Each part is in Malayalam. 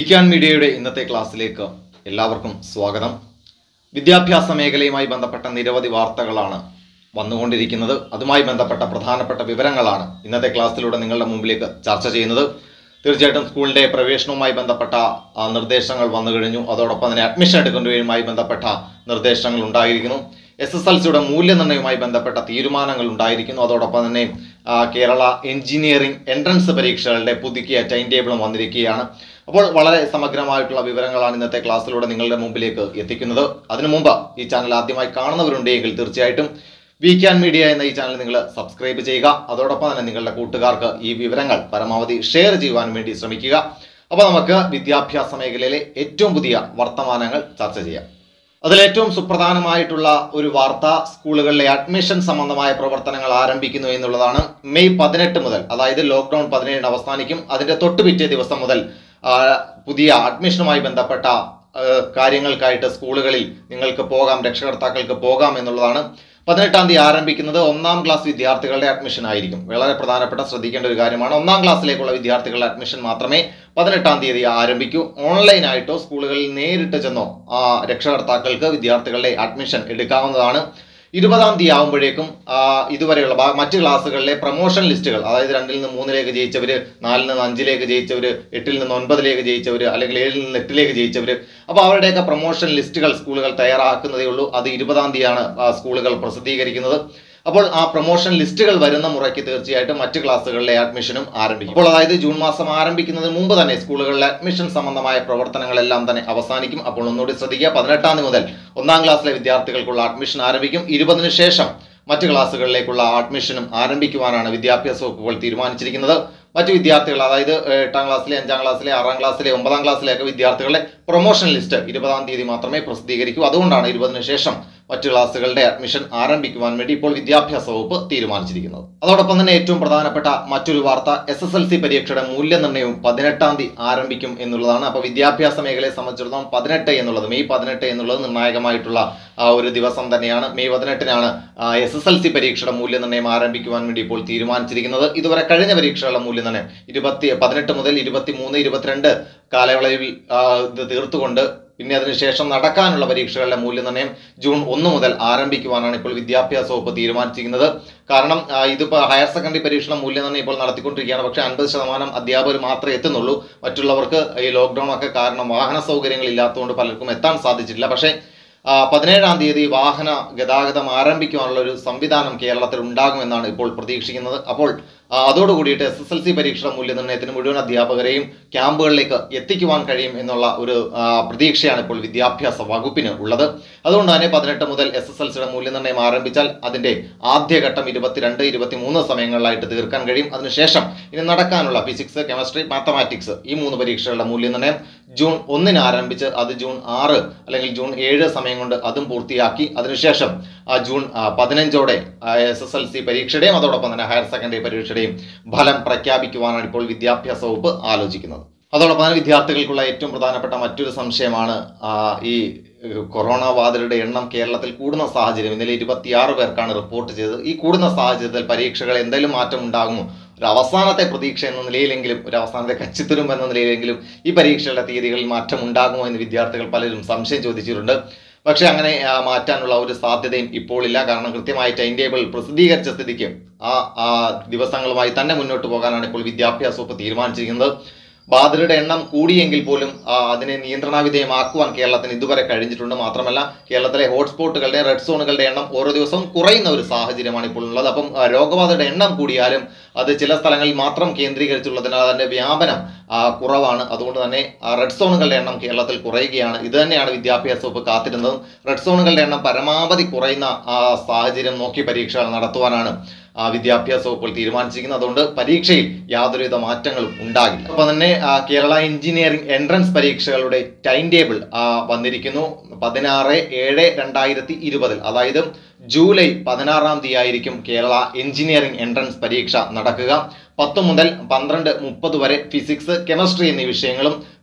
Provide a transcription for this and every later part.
വീക്കാൻ മീഡിയയുടെ ഇന്നത്തെ ക്ലാസ്സിലേക്ക് എല്ലാവർക്കും സ്വാഗതം വിദ്യാഭ്യാസ മേഖലയുമായി ബന്ധപ്പെട്ട നിരവധി വാർത്തകളാണ് വന്നുകൊണ്ടിരിക്കുന്നത് അതുമായി ബന്ധപ്പെട്ട പ്രധാനപ്പെട്ട വിവരങ്ങളാണ് ഇന്നത്തെ ക്ലാസ്സിലൂടെ നിങ്ങളുടെ മുമ്പിലേക്ക് ചർച്ച ചെയ്യുന്നത് തീർച്ചയായിട്ടും സ്കൂളിൻ്റെ പ്രവേശനവുമായി ബന്ധപ്പെട്ട ആ, നിർദ്ദേശങ്ങൾ വന്നു കഴിഞ്ഞു അതോടൊപ്പം തന്നെ അഡ്മിഷൻ എടുക്കുന്നതുമായി ബന്ധപ്പെട്ട നിർദ്ദേശങ്ങൾ ഉണ്ടായിരിക്കുന്നു എസ് എസ് എൽ സിയുടെ മൂല്യനിർണ്ണയവുമായി ബന്ധപ്പെട്ട തീരുമാനങ്ങൾ ഉണ്ടായിരിക്കുന്നു അതോടൊപ്പം തന്നെ ആ, കേരള എഞ്ചിനീയറിംഗ് എൻട്രൻസ് പരീക്ഷകളുടെ പുതുക്കിയ ടൈം ടേബിളും വന്നിരിക്കുകയാണ് അപ്പോൾ വളരെ സമഗ്രമായിട്ടുള്ള വിവരങ്ങളാണ് ഇന്നത്തെ ക്ലാസ്സിലൂടെ നിങ്ങളുടെ മുമ്പിലേക്ക് എത്തിക്കുന്നത് അതിനു മുമ്പ് ഈ ചാനൽ ആദ്യമായി കാണുന്നവരുണ്ടെങ്കിൽ തീർച്ചയായിട്ടും വി ക്യാൻ മീഡിയ എന്ന ഈ ചാനൽ നിങ്ങൾ സബ്സ്ക്രൈബ് ചെയ്യുക അതോടൊപ്പം തന്നെ നിങ്ങളുടെ കൂട്ടുകാർക്ക് ഈ വിവരങ്ങൾ പരമാവധി ഷെയർ ചെയ്യുവാൻ വേണ്ടി ശ്രമിക്കുക അപ്പോൾ നമുക്ക് വിദ്യാഭ്യാസ മേഖലയിലെ ഏറ്റവും പുതിയ വർത്തമാനങ്ങൾ ചർച്ച ചെയ്യാം അതിൽ ഏറ്റവും സുപ്രധാനമായിട്ടുള്ള ഒരു വാർത്ത സ്കൂളുകളിലെ അഡ്മിഷൻ സംബന്ധമായ പ്രവർത്തനങ്ങൾ ആരംഭിക്കുന്നു എന്നുള്ളതാണ് മെയ് പതിനെട്ട് മുതൽ അതായത് ലോക്ക്ഡൌൺ പതിനേഴിന് അവസാനിക്കും അതിന്റെ തൊട്ട് പിറ്റേ ദിവസം മുതൽ ആ, പുതിയ അഡ്മിഷനുമായി ബന്ധപ്പെട്ട ആ, കാര്യങ്ങൾക്കായിട്ട് സ്കൂളുകളിൽ നിങ്ങൾക്ക് പോകാം രക്ഷകർത്താക്കൾക്ക് പോകാം എന്നുള്ളതാണ് പതിനെട്ടാം തീയതി ആരംഭിക്കുന്നത് ഒന്നാം ക്ലാസ് വിദ്യാർത്ഥികളുടെ അഡ്മിഷൻ ആയിരിക്കും വളരെ പ്രധാനപ്പെട്ട ശ്രദ്ധിക്കേണ്ട ഒരു കാര്യമാണ് ഒന്നാം ക്ലാസ്സിലേക്കുള്ള വിദ്യാർത്ഥികളുടെ അഡ്മിഷൻ മാത്രമേ പതിനെട്ടാം തീയതി ആരംഭിക്കൂ ഓൺലൈനായിട്ടോ സ്കൂളുകളിൽ നേരിട്ട് ചെന്നോ ആ, രക്ഷകർത്താക്കൾക്ക് വിദ്യാർത്ഥികളുടെ അഡ്മിഷൻ എടുക്കാവുന്നതാണ് ഇരുപതാം തീയതി ആകുമ്പോഴേക്കും ആ, ഇതുവരെയുള്ള ബാ- മറ്റ് ക്ലാസ്സുകളിലെ പ്രൊമോഷൻ ലിസ്റ്റുകൾ അതായത് രണ്ടിൽ നിന്ന് മൂന്നിലേക്ക് ജയിച്ചവർ നാലിൽ നിന്ന് അഞ്ചിലേക്ക് ജയിച്ചവർ എട്ടിൽ നിന്ന് ഒൻപതിലേക്ക് ജയിച്ചവർ അല്ലെങ്കിൽ ഏഴിൽ നിന്ന് എട്ടിലേക്ക് ജയിച്ചവർ അപ്പോൾ അവരുടെയൊക്കെ പ്രൊമോഷൻ ലിസ്റ്റുകൾ സ്കൂളുകൾ തയ്യാറാക്കുന്നതേ ഉള്ളൂ അത് ഇരുപതാം തീയതിയാണ് ആ, സ്കൂളുകൾ പ്രസിദ്ധീകരിക്കുന്നത് അപ്പോൾ ആ പ്രൊമോഷൻ ലിസ്റ്റുകൾ വരുന്ന മുറയ്ക്ക് തീർച്ചയായിട്ടും മറ്റ് ക്ലാസ്സുകളിലെ അഡ്മിഷനും ആരംഭിക്കും അപ്പോൾ അതായത് ജൂൺ മാസം ആരംഭിക്കുന്നതിന് മുമ്പ് തന്നെ സ്കൂളുകളിലെ അഡ്മിഷൻ സംബന്ധമായ പ്രവർത്തനങ്ങളെല്ലാം തന്നെ അവസാനിക്കും അപ്പോൾ ഒന്നുകൂടി ശ്രദ്ധിക്കുക പതിനെട്ടാം തീയതി മുതൽ ഒന്നാം ക്ലാസ്സിലെ വിദ്യാർത്ഥികൾക്കുള്ള അഡ്മിഷൻ ആരംഭിക്കും ഇരുപതിന് ശേഷം മറ്റ് ക്ലാസ്സുകളിലേക്കുള്ള അഡ്മിഷനും ആരംഭിക്കുവാനാണ് വിദ്യാഭ്യാസ വകുപ്പുകൾ തീരുമാനിച്ചിരിക്കുന്നത് മറ്റ് വിദ്യാർത്ഥികൾ അതായത് ഏഹ്, എട്ടാം ക്ലാസ്സിലെ അഞ്ചാം ക്ലാസ്സിലെ ആറാം ക്ലാസ്സിലെ ഒമ്പതാം ക്ലാസ്സിലെയൊക്കെ വിദ്യാർത്ഥികളുടെ പ്രൊമോഷൻ ലിസ്റ്റ് ഇരുപതാം തീയതി മാത്രമേ പ്രസിദ്ധീകരിക്കൂ അതുകൊണ്ടാണ് ഇരുപതിന് ശേഷം മറ്റ് ക്ലാസ്സുകളുടെ അഡ്മിഷൻ ആരംഭിക്കുവാൻ വേണ്ടി ഇപ്പോൾ വിദ്യാഭ്യാസ വകുപ്പ് തീരുമാനിച്ചിരിക്കുന്നത് അതോടൊപ്പം തന്നെ ഏറ്റവും പ്രധാനപ്പെട്ട മറ്റൊരു വാർത്ത എസ് എസ് എൽ സി പരീക്ഷയുടെ മൂല്യനിർണ്ണയവും പതിനെട്ടാം തീയതി ആരംഭിക്കും എന്നുള്ളതാണ് അപ്പോൾ വിദ്യാഭ്യാസ മേഖലയെ സംബന്ധിച്ചിടത്തോളം പതിനെട്ട് എന്നുള്ളത് മെയ് പതിനെട്ട് എന്നുള്ളത് നിർണായകമായിട്ടുള്ള ആ, ഒരു ദിവസം തന്നെയാണ് മെയ് പതിനെട്ടിനാണ് എസ് എസ് എൽ സി പരീക്ഷയുടെ മൂല്യനിർണ്ണയം ആരംഭിക്കുവാൻ വേണ്ടി ഇപ്പോൾ തീരുമാനിച്ചിരിക്കുന്നത് ഇതുവരെ കഴിഞ്ഞ പരീക്ഷകളുടെ മൂല്യനിർണ്ണയം ഇരുപത്തി പതിനെട്ട് മുതൽ ഇരുപത്തി മൂന്ന് ഇരുപത്തിരണ്ട് കാലയളവിൽ ആ, ഇത് തീർത്തുകൊണ്ട് പിന്നെ അതിനുശേഷം നടക്കാനുള്ള പരീക്ഷകളുടെ മൂല്യനിർണ്ണയം ജൂൺ ഒന്ന് മുതൽ ആരംഭിക്കുവാനാണ് ഇപ്പോൾ വിദ്യാഭ്യാസ വകുപ്പ് തീരുമാനിച്ചിരിക്കുന്നത് കാരണം ആ, ഇതിപ്പോൾ ഹയർ സെക്കൻഡറി പരീക്ഷയുടെ മൂല്യനിർണ്ണയം ഇപ്പോൾ നടത്തിക്കൊണ്ടിരിക്കുകയാണ് പക്ഷേ അൻപത് ശതമാനം അധ്യാപകർ മാത്രമേ എത്തുന്നുള്ളൂ മറ്റുള്ളവർക്ക് ഈ ലോക്ക്ഡൗൺ ഒക്കെ കാരണം വാഹന സൗകര്യങ്ങൾ ഇല്ലാത്തതുകൊണ്ട് പലർക്കും എത്താൻ സാധിച്ചിട്ടില്ല പക്ഷേ ആ, പതിനേഴാം തീയതി വാഹന ഗതാഗതം ആരംഭിക്കുവാനുള്ള ഒരു സംവിധാനം കേരളത്തിൽ ഉണ്ടാകുമെന്നാണ് ഇപ്പോൾ പ്രതീക്ഷിക്കുന്നത് അപ്പോൾ ആ, അതോടുകൂടിയിട്ട് എസ് എസ് എൽ സി പരീക്ഷയുടെ മൂല്യനിർണ്ണയത്തിന് മുഴുവൻ അധ്യാപകരെയും ക്യാമ്പുകളിലേക്ക് എത്തിക്കുവാൻ കഴിയും എന്നുള്ള ഒരു ആ, പ്രതീക്ഷയാണ് ഇപ്പോൾ വിദ്യാഭ്യാസ വകുപ്പിന് ഉള്ളത് അതുകൊണ്ട് തന്നെ പതിനെട്ട് മുതൽ എസ് എസ് എൽ സിയുടെ മൂല്യനിർണ്ണയം ആരംഭിച്ചാൽ അതിന്റെ ആദ്യഘട്ടം ഇരുപത്തിരണ്ട് ഇരുപത്തിമൂന്ന് സമയങ്ങളിലായിട്ട് തീർക്കാൻ കഴിയും അതിനുശേഷം ഇനി നടക്കാനുള്ള ഫിസിക്സ് കെമിസ്ട്രി മാത്തമാറ്റിക്സ് ഈ മൂന്ന് പരീക്ഷകളുടെ മൂല്യനിർണ്ണയം ജൂൺ ഒന്നിന് ആരംഭിച്ച് അത് ജൂൺ ആറ് അല്ലെങ്കിൽ ജൂൺ ഏഴ് സമയം കൊണ്ട് അതും പൂർത്തിയാക്കി അതിനുശേഷം ആ, ജൂൺ ആ, പതിനഞ്ചോടെ എസ് എസ് എൽ സി പരീക്ഷയുടെയും അതോടൊപ്പം തന്നെ ഹയർ സെക്കൻഡറി പരീക്ഷയുടെയും ഫലം പ്രഖ്യാപിക്കുവാനാണ് ഇപ്പോൾ വിദ്യാഭ്യാസ വകുപ്പ് ആലോചിക്കുന്നത് അതോടൊപ്പം തന്നെ വിദ്യാർത്ഥികൾക്കുള്ള ഏറ്റവും പ്രധാനപ്പെട്ട മറ്റൊരു സംശയമാണ് ആ, ഈ ഏഹ്, കൊറോണ ബാധിതരുടെ എണ്ണം കേരളത്തിൽ കൂടുന്ന സാഹചര്യം ഇന്നലെ ഇരുപത്തിയാറ് പേർക്കാണ് റിപ്പോർട്ട് ചെയ്തത് ഈ കൂടുന്ന സാഹചര്യത്തിൽ പരീക്ഷകൾ എന്തെങ്കിലും മാറ്റം ഉണ്ടാകുമോ ഒരു അവസാനത്തെ പ്രതീക്ഷ എന്ന നിലയിലെങ്കിലും ഒരു അവസാനത്തെ കച്ചിത്തുരുമ്പ് എന്ന നിലയിലെങ്കിലും ഈ പരീക്ഷകളുടെ തീയതികളിൽ മാറ്റം ഉണ്ടാകുമോ എന്ന് വിദ്യാർത്ഥികൾ പലരും സംശയം ചോദിച്ചിട്ടുണ്ട് പക്ഷേ അങ്ങനെ ആ, മാറ്റാനുള്ള ഒരു സാധ്യതയും ഇപ്പോൾ ഇല്ല കാരണം കൃത്യമായി ടൈം ടേബിൾ പ്രസിദ്ധീകരിച്ച സ്ഥിതിക്ക് ആ ആ ദിവസങ്ങളുമായി തന്നെ മുന്നോട്ട് പോകാനാണ് ഇപ്പോൾ വിദ്യാഭ്യാസ വകുപ്പ് തീരുമാനിച്ചിരിക്കുന്നത് ബാധിതരുടെ എണ്ണം കൂടിയെങ്കിൽ പോലും ആ, അതിനെ നിയന്ത്രണ വിധേയമാക്കുവാൻ കേരളത്തിന് ഇതുവരെ കഴിഞ്ഞിട്ടുണ്ട് മാത്രമല്ല കേരളത്തിലെ ഹോട്ട്സ്പോട്ടുകളുടെ റെഡ് സോണുകളുടെ എണ്ണം ഓരോ ദിവസവും കുറയുന്ന ഒരു സാഹചര്യമാണ് ഇപ്പോൾ ഉള്ളത് അപ്പം ആ, രോഗബാധയുടെ എണ്ണം കൂടിയാലും അത് ചില സ്ഥലങ്ങളിൽ മാത്രം കേന്ദ്രീകരിച്ചുള്ളതിനാൽ അതിന്റെ വ്യാപനം ആ, കുറവാണ് അതുകൊണ്ട് തന്നെ ആ, റെഡ് സോണുകളുടെ എണ്ണം കേരളത്തിൽ കുറയുകയാണ് ഇത് തന്നെയാണ് വിദ്യാഭ്യാസ വകുപ്പ് കാത്തിരുന്നതും റെഡ് സോണുകളുടെ എണ്ണം പരമാവധി കുറയുന്ന ആ, സാഹചര്യം നോക്കി പരീക്ഷകൾ നടത്തുവാനാണ് ആ, വിദ്യാഭ്യാസ വകുപ്പ് തീരുമാനിച്ചിരിക്കുന്നത് അതുകൊണ്ട് പരീക്ഷയിൽ യാതൊരുവിധ മാറ്റങ്ങളും ഉണ്ടാകില്ല ഒപ്പം തന്നെ ആ, കേരള എഞ്ചിനീയറിംഗ് എൻട്രൻസ് പരീക്ഷകളുടെ ടൈം ടേബിൾ ആ, വന്നിരിക്കുന്നു പതിനാറ് ഏഴ് രണ്ടായിരത്തി ഇരുപതിൽ അതായത് ജൂലൈ പതിനാറാം തീയതി ആയിരിക്കും കേരള എഞ്ചിനീയറിംഗ് എൻട്രൻസ് പരീക്ഷ നടക്കുക പത്ത് മുതൽ പന്ത്രണ്ട് മുപ്പത് വരെ ഫിസിക്സ് കെമിസ്ട്രി എന്നീ വിഷയങ്ങളും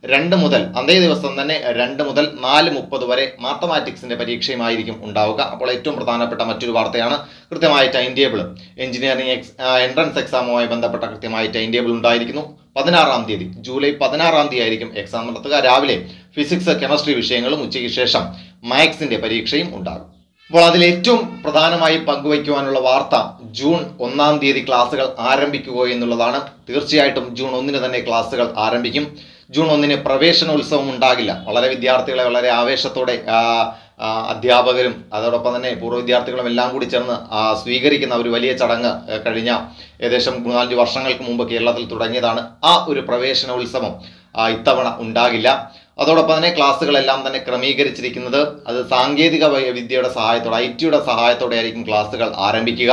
രണ്ട് മുതൽ അതേ ദിവസം തന്നെ രണ്ട് മുതൽ നാല് മുപ്പത് വരെ മാത്തമാറ്റിക്സിന്റെ പരീക്ഷയുമായിരിക്കും ഉണ്ടാവുക അപ്പോൾ ഏറ്റവും പ്രധാനപ്പെട്ട മറ്റൊരു വാർത്തയാണ് കൃത്യമായ ടൈം ടേബിൾ എഞ്ചിനീയറിംഗ് എക്സ് എൻട്രൻസ് എക്സാമുമായി ബന്ധപ്പെട്ട കൃത്യമായ ടൈം ടേബിൾ ഉണ്ടായിരിക്കുന്നു പതിനാറാം തീയതി ജൂലൈ പതിനാറാം തീയതി ആയിരിക്കും എക്സാം നടത്തുക രാവിലെ ഫിസിക്സ് കെമിസ്ട്രി വിഷയങ്ങളും ഉച്ചയ്ക്ക് ശേഷം മാത്സിന്റെ പരീക്ഷയും ഉണ്ടാകും അപ്പോൾ അതിൽ ഏറ്റവും പ്രധാനമായി പങ്കുവയ്ക്കുവാനുള്ള വാർത്ത ജൂൺ ഒന്നാം തീയതി ക്ലാസ്സുകൾ ആരംഭിക്കുക എന്നുള്ളതാണ് തീർച്ചയായിട്ടും ജൂൺ ഒന്നിന് തന്നെ ക്ലാസ്സുകൾ ആരംഭിക്കും ജൂൺ ഒന്നിന് പ്രവേശനോത്സവം ഉണ്ടാകില്ല വളരെ വിദ്യാർത്ഥികളെ വളരെ ആവേശത്തോടെ ആ, ആ, അധ്യാപകരും അതോടൊപ്പം തന്നെ പൂർവ്വ വിദ്യാർത്ഥികളും എല്ലാം കൂടി ചേർന്ന് ആ, സ്വീകരിക്കുന്ന ഒരു വലിയ ചടങ്ങ് ആ, കഴിഞ്ഞ ഏകദേശം മൂന്നാലഞ്ച് വർഷങ്ങൾക്ക് മുമ്പ് കേരളത്തിൽ തുടങ്ങിയതാണ് ആ ഒരു പ്രവേശനോത്സവം ആ, ഇത്തവണ ഉണ്ടാകില്ല അതോടൊപ്പം തന്നെ ക്ലാസ്സുകളെല്ലാം തന്നെ ക്രമീകരിച്ചിരിക്കുന്നത് അത് സാങ്കേതിക വ- വിദ്യയുടെ സഹായത്തോടെ ഐ ടിയുടെ സഹായത്തോടെ ആയിരിക്കും ക്ലാസ്സുകൾ ആരംഭിക്കുക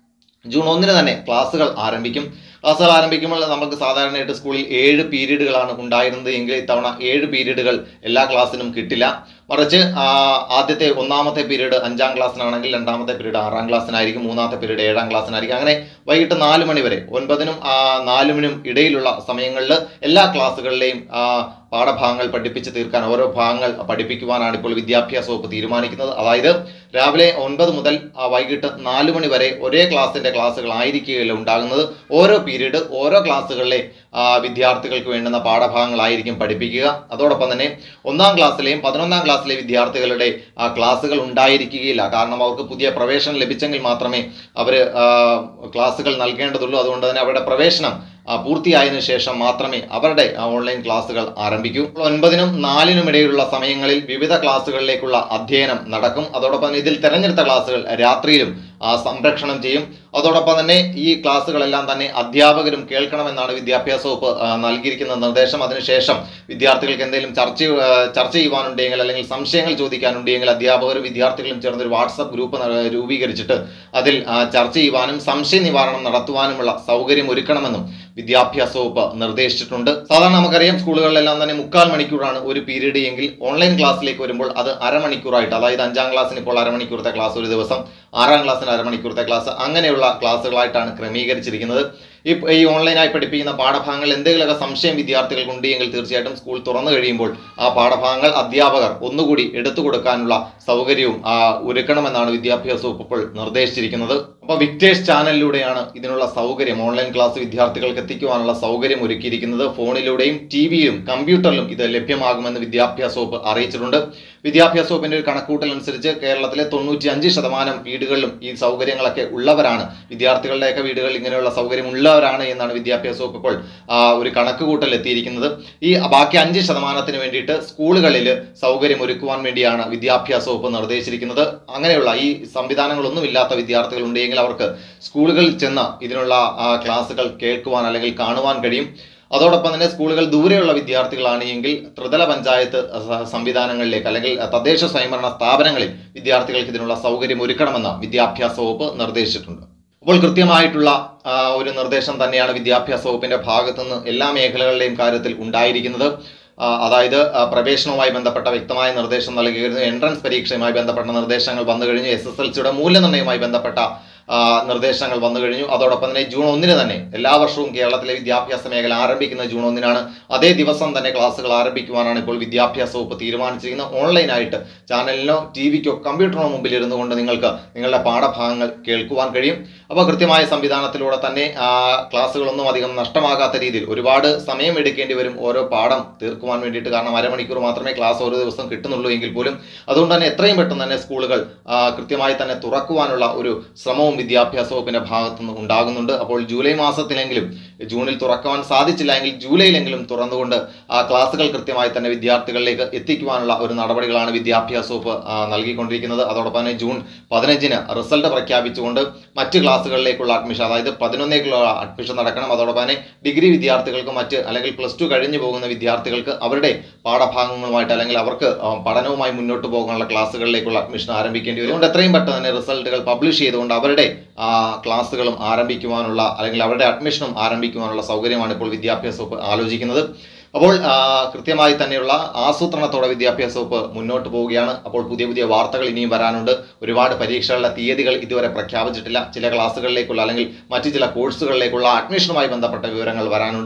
ജൂൺ ഒന്നിന് തന്നെ ക്ലാസ്സുകൾ ആരംഭിക്കും ക്ലാസ്സുകൾ ആരംഭിക്കുമ്പോൾ നമുക്ക് സാധാരണയായിട്ട് സ്കൂളിൽ ഏഴ് പീരീഡുകളാണ് ഉണ്ടായിരുന്നത് എങ്കിൽ ഇത്തവണ ഏഴ് പീരീഡുകൾ എല്ലാ ക്ലാസ്സിനും കിട്ടില്ല മറിച്ച് ആ, ആദ്യത്തെ ഒന്നാമത്തെ പീരീഡ് അഞ്ചാം ക്ലാസ്സിനാണെങ്കിൽ രണ്ടാമത്തെ പീരീഡ് ആറാം ക്ലാസ്സിനായിരിക്കും മൂന്നാമത്തെ പീരീഡ് ഏഴാം ക്ലാസ്സിനായിരിക്കും അങ്ങനെ വൈകിട്ട് നാല് മണി വരെ ഒൻപതിനും ആ, നാലുമിനും ഇടയിലുള്ള സമയങ്ങളിൽ എല്ലാ ക്ലാസ്സുകളിലെയും ആ, പാഠഭാഗങ്ങൾ പഠിപ്പിച്ച് തീർക്കാൻ ഓരോ ഭാഗങ്ങൾ പഠിപ്പിക്കുവാനാണ് ഇപ്പോൾ വിദ്യാഭ്യാസ വകുപ്പ് തീരുമാനിക്കുന്നത് അതായത് രാവിലെ ഒൻപത് മുതൽ ആ, വൈകിട്ട് നാല് മണി വരെ ഒരേ ക്ലാസ്സിന്റെ ക്ലാസ്സുകൾ ആയിരിക്കുകയില്ല ഉണ്ടാകുന്നത് ഓരോ പീരീഡ് ഓരോ ക്ലാസ്സുകളിലെ ആ, വിദ്യാർത്ഥികൾക്ക് വേണ്ടുന്ന പാഠഭാഗങ്ങളായിരിക്കും പഠിപ്പിക്കുക അതോടൊപ്പം തന്നെ ഒന്നാം ക്ലാസ്സിലെയും പതിനൊന്നാം ക്ലാസ്സിലെ വിദ്യാർത്ഥികളുടെ ആ, ക്ലാസ്സുകൾ ഉണ്ടായിരിക്കുകയില്ല കാരണം അവർക്ക് പുതിയ പ്രവേശനം ലഭിച്ചെങ്കിൽ മാത്രമേ അവർ ക്ലാസ്സുകൾ നൽകേണ്ടതുള്ളൂ അതുകൊണ്ട് തന്നെ അവരുടെ പ്രവേശനം ആ, പൂർത്തിയായതിനു ശേഷം മാത്രമേ അവരുടെ ആ, ഓൺലൈൻ ക്ലാസ്സുകൾ ആരംഭിക്കൂ ഒൻപതിനും നാലിനും ഇടയിലുള്ള സമയങ്ങളിൽ വിവിധ ക്ലാസ്സുകളിലേക്കുള്ള അധ്യയനം നടക്കും അതോടൊപ്പം തന്നെ ഇതിൽ തെരഞ്ഞെടുത്ത ക്ലാസ്സുകൾ രാത്രിയിലും ആ, സംരക്ഷണം ചെയ്യും അതോടൊപ്പം തന്നെ ഈ ക്ലാസ്സുകളെല്ലാം തന്നെ അധ്യാപകരും കേൾക്കണമെന്നാണ് വിദ്യാഭ്യാസ വകുപ്പ് ആ, നൽകിയിരിക്കുന്ന നിർദ്ദേശം അതിനുശേഷം വിദ്യാർത്ഥികൾക്ക് എന്തെങ്കിലും ചർച്ച ആ, ചർച്ച ചെയ്യുവാനുണ്ടെങ്കിൽ അല്ലെങ്കിൽ സംശയങ്ങൾ ചോദിക്കാനുണ്ടെങ്കിൽ അധ്യാപകരും വിദ്യാർത്ഥികളും ചേർന്ന് ഒരു വാട്സപ്പ് ഗ്രൂപ്പ് ന- രൂപീകരിച്ചിട്ട് അതിൽ ആ, ചർച്ച ചെയ്യുവാനും സംശയ നിവാരണം നടത്തുവാനുമുള്ള സൗകര്യം ഒരുക്കണമെന്നും വിദ്യാഭ്യാസ വകുപ്പ് നിർദ്ദേശിച്ചിട്ടുണ്ട് സാധാരണ നമുക്കറിയാം സ്കൂളുകളിലെല്ലാം തന്നെ മുക്കാൽ മണിക്കൂറാണ് ഒരു പീരീഡ് എങ്കിൽ ഓൺലൈൻ ക്ലാസ്സിലേക്ക് വരുമ്പോൾ അത് അരമണിക്കൂറായിട്ട് അതായത് അഞ്ചാം ക്ലാസ്സിന് ഇപ്പോൾ അരമണിക്കൂറത്തെ ക്ലാസ് ഒരു ദിവസം ആറാം ക്ലാസ്സിന് അരമണിക്കൂറത്തെ ക്ലാസ് അങ്ങനെയുള്ള ക്ലാസ്സുകളായിട്ടാണ് ക്രമീകരിച്ചിരിക്കുന്നത് ഈ ഈ ഓൺലൈനായി പഠിപ്പിക്കുന്ന പാഠഭാഗങ്ങൾ എന്തെങ്കിലുമൊക്കെ സംശയം വിദ്യാർത്ഥികൾക്ക് ഉണ്ടെങ്കിൽ തീർച്ചയായിട്ടും സ്കൂൾ തുറന്നു കഴിയുമ്പോൾ ആ പാഠഭാഗങ്ങൾ അധ്യാപകർ ഒന്നുകൂടി എടുത്തു കൊടുക്കാനുള്ള സൗകര്യവും ആ, ഒരുക്കണമെന്നാണ് വിദ്യാഭ്യാസ വകുപ്പ് ഇപ്പോൾ നിർദ്ദേശിച്ചിരിക്കുന്നത് അപ്പോൾ വിക്ടേഴ്സ് ചാനലിലൂടെയാണ് ഇതിനുള്ള സൗകര്യം ഓൺലൈൻ ക്ലാസ് വിദ്യാർത്ഥികൾക്ക് എത്തിക്കുവാനുള്ള സൗകര്യം ഒരുക്കിയിരിക്കുന്നത് ഫോണിലൂടെയും ടി വിയിലും കമ്പ്യൂട്ടറിലും ഇത് ലഭ്യമാകുമെന്ന് വിദ്യാഭ്യാസ വകുപ്പ് അറിയിച്ചിട്ടുണ്ട് വിദ്യാഭ്യാസ വകുപ്പിന്റെ ഒരു കണക്കൂട്ടൽ അനുസരിച്ച് കേരളത്തിലെ തൊണ്ണൂറ്റി അഞ്ച് ശതമാനം വീടുകളിലും ഈ സൗകര്യങ്ങളൊക്കെ ഉള്ളവരാണ് വിദ്യാർത്ഥികളുടെയൊക്കെ വീടുകളിൽ ഇങ്ങനെയുള്ള സൗകര്യം ഉള്ളവരാണ് എന്നാണ് വിദ്യാഭ്യാസ വകുപ്പ് ഇപ്പോൾ ആ, ഒരു കണക്ക് കൂട്ടൽ എത്തിയിരിക്കുന്നത് ഈ ബാക്കി അഞ്ച് ശതമാനത്തിന് വേണ്ടിയിട്ട് സ്കൂളുകളിൽ സൗകര്യം ഒരുക്കുവാൻ വേണ്ടിയാണ് വിദ്യാഭ്യാസ വകുപ്പ് നിർദ്ദേശിച്ചിരിക്കുന്നത് അങ്ങനെയുള്ള ഈ സംവിധാനങ്ങളൊന്നും ഇല്ലാത്ത വിദ്യാർത്ഥികൾ ഉണ്ടെങ്കിൽ അവർക്ക് സ്കൂളുകളിൽ ചെന്ന് ഇതിനുള്ള ആ, ക്ലാസ്സുകൾ കേൾക്കുവാൻ അല്ലെങ്കിൽ കാണുവാൻ കഴിയും അതോടൊപ്പം തന്നെ സ്കൂളുകൾ ദൂരെയുള്ള വിദ്യാർത്ഥികളാണ് എങ്കിൽ ത്രിതല പഞ്ചായത്ത് സ- സംവിധാനങ്ങളിലേക്ക് അല്ലെങ്കിൽ തദ്ദേശ സ്വയംഭരണ സ്ഥാപനങ്ങളിൽ വിദ്യാർത്ഥികൾക്ക് ഇതിനുള്ള സൗകര്യം ഒരുക്കണമെന്ന് വിദ്യാഭ്യാസ വകുപ്പ് നിർദ്ദേശിച്ചിട്ടുണ്ട് അപ്പോൾ കൃത്യമായിട്ടുള്ള ആ, ഒരു നിർദ്ദേശം തന്നെയാണ് വിദ്യാഭ്യാസ വകുപ്പിന്റെ ഭാഗത്തുനിന്ന് എല്ലാ മേഖലകളുടെയും കാര്യത്തിൽ ഉണ്ടായിരിക്കുന്നത് ആ, അതായത് ആ, പ്രവേശനവുമായി ബന്ധപ്പെട്ട വ്യക്തമായ നിർദ്ദേശം നൽകിയിരുന്നു എൻട്രൻസ് പരീക്ഷയുമായി ബന്ധപ്പെട്ട നിർദ്ദേശങ്ങൾ വന്നു കഴിഞ്ഞു എസ് എസ് എൽ സിയുടെ മൂല്യനിർണ്ണയവുമായി ബന്ധപ്പെട്ട ആ, നിർദ്ദേശങ്ങൾ വന്നു കഴിഞ്ഞു അതോടൊപ്പം തന്നെ ജൂൺ ഒന്നിന് തന്നെ എല്ലാ വർഷവും കേരളത്തിലെ വിദ്യാഭ്യാസ മേഖല ആരംഭിക്കുന്നത് ജൂൺ ഒന്നിനാണ് അതേ ദിവസം തന്നെ ക്ലാസ്സുകൾ ആരംഭിക്കുവാനാണ് ഇപ്പോൾ വിദ്യാഭ്യാസ വകുപ്പ് തീരുമാനിച്ചിരിക്കുന്നത് ഓൺലൈനായിട്ട് ചാനലിനോ ടി വിക്കോ കമ്പ്യൂട്ടറിനോ മുമ്പിൽ ഇരുന്നു കൊണ്ട് നിങ്ങൾക്ക് നിങ്ങളുടെ പാഠഭാഗങ്ങൾ കേൾക്കുവാൻ കഴിയും അപ്പോൾ കൃത്യമായ സംവിധാനത്തിലൂടെ തന്നെ ആ, ക്ലാസ്സുകളൊന്നും അധികം നഷ്ടമാകാത്ത രീതിയിൽ ഒരുപാട് സമയം എടുക്കേണ്ടി വരും ഓരോ പാഠം തീർക്കുവാൻ വേണ്ടിയിട്ട് കാരണം അരമണിക്കൂർ മാത്രമേ ക്ലാസ് ഓരോ ദിവസം കിട്ടുന്നുള്ളൂ എങ്കിൽ പോലും അതുകൊണ്ട് തന്നെ എത്രയും പെട്ടെന്ന് തന്നെ സ്കൂളുകൾ ആ, കൃത്യമായി തന്നെ തുറക്കുവാനുള്ള ഒരു ശ്രമവും വിദ്യാഭ്യാസ വകുപ്പിന്റെ ഭാഗത്തുനിന്ന് ഉണ്ടാകുന്നുണ്ട് അപ്പോൾ ജൂലൈ മാസത്തിലെങ്കിലും ജൂണിൽ തുറക്കുവാൻ സാധിച്ചില്ല എങ്കിൽ ജൂലൈയിലെങ്കിലും തുറന്നുകൊണ്ട് ആ ക്ലാസ്സുകൾ കൃത്യമായി തന്നെ വിദ്യാർത്ഥികളിലേക്ക് എത്തിക്കുവാനുള്ള ഒരു നടപടികളാണ് വിദ്യാഭ്യാസ വകുപ്പ് ആ, നൽകിക്കൊണ്ടിരിക്കുന്നത് അതോടൊപ്പം തന്നെ ജൂൺ പതിനഞ്ചിന് റിസൾട്ട് പ്രഖ്യാപിച്ചുകൊണ്ട് മറ്റ് ക്ലാസ്സുകളിലേക്കുള്ള അഡ്മിഷൻ അതായത് പതിനൊന്നേക്കുള്ള അഡ്മിഷൻ നടക്കണം അതോടൊപ്പം തന്നെ ഡിഗ്രി വിദ്യാർത്ഥികൾക്ക് മറ്റ് അല്ലെങ്കിൽ പ്ലസ് ടു കഴിഞ്ഞു പോകുന്ന വിദ്യാർത്ഥികൾക്ക് അവരുടെ പാഠഭാഗങ്ങളുമായിട്ട് അല്ലെങ്കിൽ അവർക്ക് ആ, പഠനവുമായി മുന്നോട്ട് പോകാനുള്ള ക്ലാസ്സുകളിലേക്കുള്ള അഡ്മിഷൻ ആരംഭിക്കേണ്ടി വരും അതുകൊണ്ട് എത്രയും പെട്ടെന്ന് തന്നെ റിസൾട്ടുകൾ പബ്ലിഷ് ചെയ്തുകൊണ്ട് അവരുടെ ആ, ക്ലാസ്സുകളും ആരംഭിക്കുവാനുള്ള അല്ലെങ്കിൽ അവരുടെ അഡ്മിഷനും ആരംഭിക്കുവാനുള്ള സൗകര്യമാണ് ഇപ്പോൾ വിദ്യാഭ്യാസ വകുപ്പ് ആലോചിക്കുന്നത് അപ്പോൾ ആ, കൃത്യമായി തന്നെയുള്ള ആസൂത്രണത്തോടെ വിദ്യാഭ്യാസ വകുപ്പ് മുന്നോട്ട് പോവുകയാണ് അപ്പോൾ പുതിയ പുതിയ വാർത്തകൾ ഇനിയും വരാനുണ്ട് ഒരുപാട് പരീക്ഷകളുടെ തീയതികൾ ഇതുവരെ പ്രഖ്യാപിച്ചിട്ടില്ല ചില ക്ലാസ്സുകളിലേക്കുള്ള അല്ലെങ്കിൽ മറ്റു ചില കോഴ്സുകളിലേക്കുള്ള അഡ്മിഷനുമായി ബന്ധപ്പെട്ട വിവരങ്ങൾ വരാനുണ്ട്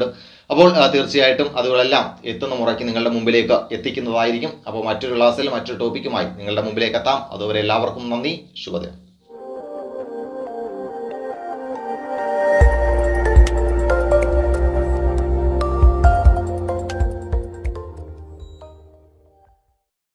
അപ്പോൾ ആ, തീർച്ചയായിട്ടും അതുകളെല്ലാം എത്തുന്ന മുറയ്ക്ക് നിങ്ങളുടെ മുമ്പിലേക്ക് എത്തിക്കുന്നതായിരിക്കും അപ്പോൾ മറ്റൊരു ക്ലാസ്സിൽ മറ്റൊരു ടോപ്പിക്കുമായി നിങ്ങളുടെ മുമ്പിലേക്ക് എത്താം അതുവരെ എല്ലാവർക്കും നന്ദി ശുഭദിനം